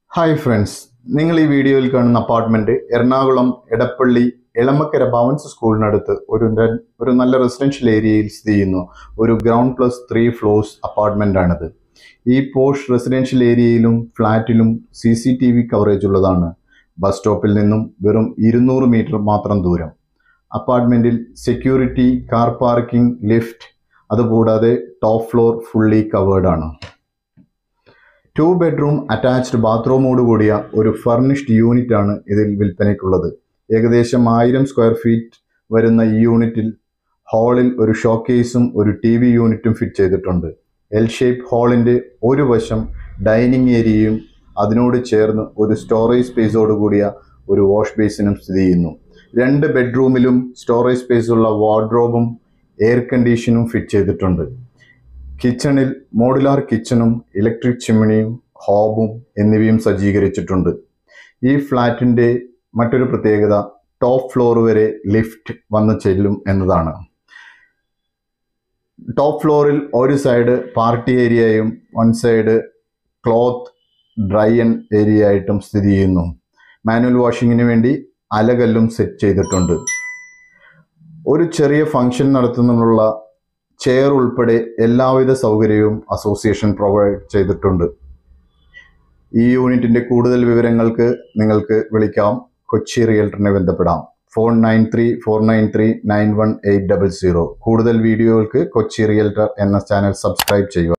hi friends നിങ്ങൾ ഈ വീഡിയോയിൽ കാണുന്ന അപ്പാർട്ട്മെന്റ് എറണാകുളം എടപ്പള്ളി എളമക്കര ഭവൻസ് സ്കൂളിനടുത്ത് ഒരു ര- ഒരു നല്ല റെസിഡൻഷ്യൽ ഏരിയയിൽ സ്ഥിതി ചെയ്യുന്നു ഒരു ground plus three floors apartment ആണിത് ഈ പോഷ് റെസിഡൻഷ്യൽ ഏരിയയിലും ഫ്ലാറ്റിലും C C T V coverage ഉള്ളതാണ് ബസ് സ്റ്റോപ്പിൽ നിന്നും വെറും ഇരുന്നൂറ് മീറ്റർ മാത്രം ദൂരം അപ്പാർട്ട്മെന്റിൽ സെക്യൂരിറ്റി കാർ പാർക്കിംഗ് ലിഫ്റ്റ് അതുകൂടാതെ ടോപ്പ് ഫ്ലോർ ഫുള്ളി കവേർഡ് ആണ് ടു ബെഡ്റൂം അറ്റാച്ച്ഡ് ബാത്റൂമോട് കൂടിയ ഒരു ഫർണിഷ്ഡ് യൂണിറ്റ് ആണ് ഇതിൽ വിൽപ്പനയ്ക്കുള്ളത് ഏകദേശം ആയിരം സ്ക്വയർ ഫീറ്റ് വരുന്ന ഈ യൂണിറ്റിൽ ഹാളിൽ ഒരു ഷോക്കേസും ഒരു ടി വി യൂണിറ്റും ഫിറ്റ് ചെയ്തിട്ടുണ്ട് എൽ ഷേപ്പ് ഹാളിൻ്റെ ഒരു വശം ഡൈനിങ് ഏരിയയും അതിനോട് ചേർന്ന് ഒരു സ്റ്റോറേജ് സ്പേസോട് കൂടിയ ഒരു വാഷ് ബേസിനും സ്ഥിതി ചെയ്യുന്നു രണ്ട് ബെഡ്റൂമിലും സ്റ്റോറേജ് സ്പേസുള്ള വാർഡ്രോബും എയർ കണ്ടീഷനും ഫിറ്റ് ചെയ്തിട്ടുണ്ട് കിച്ചണിൽ മോഡുലാർ കിച്ചണും ഇലക്ട്രിക് ചിമ്മിണിയും ഹോബും എന്നിവയും സജ്ജീകരിച്ചിട്ടുണ്ട് ഈ ഫ്ലാറ്റിൻ്റെ മറ്റൊരു പ്രത്യേകത ടോപ്പ് ഫ്ലോർ വരെ ലിഫ്റ്റ് വന്ന് ചെല്ലും എന്നതാണ് ടോപ്പ് ഫ്ലോറിൽ ഒരു സൈഡ് പാർട്ടി ഏരിയയും one side cloth drying area ആയിട്ടും സ്ഥിതി ചെയ്യുന്നു മാനുവൽ വാഷിങ്ങിന് വേണ്ടി അലകല്ലും സെറ്റ് ചെയ്തിട്ടുണ്ട് ഒരു ചെറിയ ഫംഗ്ഷൻ നടത്തുന്നതിനുള്ള ചെയർ ഉൾപ്പെടെ എല്ലാവിധ സൗകര്യവും അസോസിയേഷൻ പ്രൊവൈഡ് ചെയ്തിട്ടുണ്ട് ഈ യൂണിറ്റിന്റെ കൂടുതൽ വിവരങ്ങൾക്ക് നിങ്ങൾക്ക് വിളിക്കാം കൊച്ചി റിയൽറ്ററിനെ ബന്ധപ്പെടാം phone nine three four nine three nine one eight double zero കൂടുതൽ വീഡിയോകൾക്ക് കൊച്ചി റിയൽറ്റർ എന്ന ചാനൽ സബ്സ്ക്രൈബ് ചെയ്യുക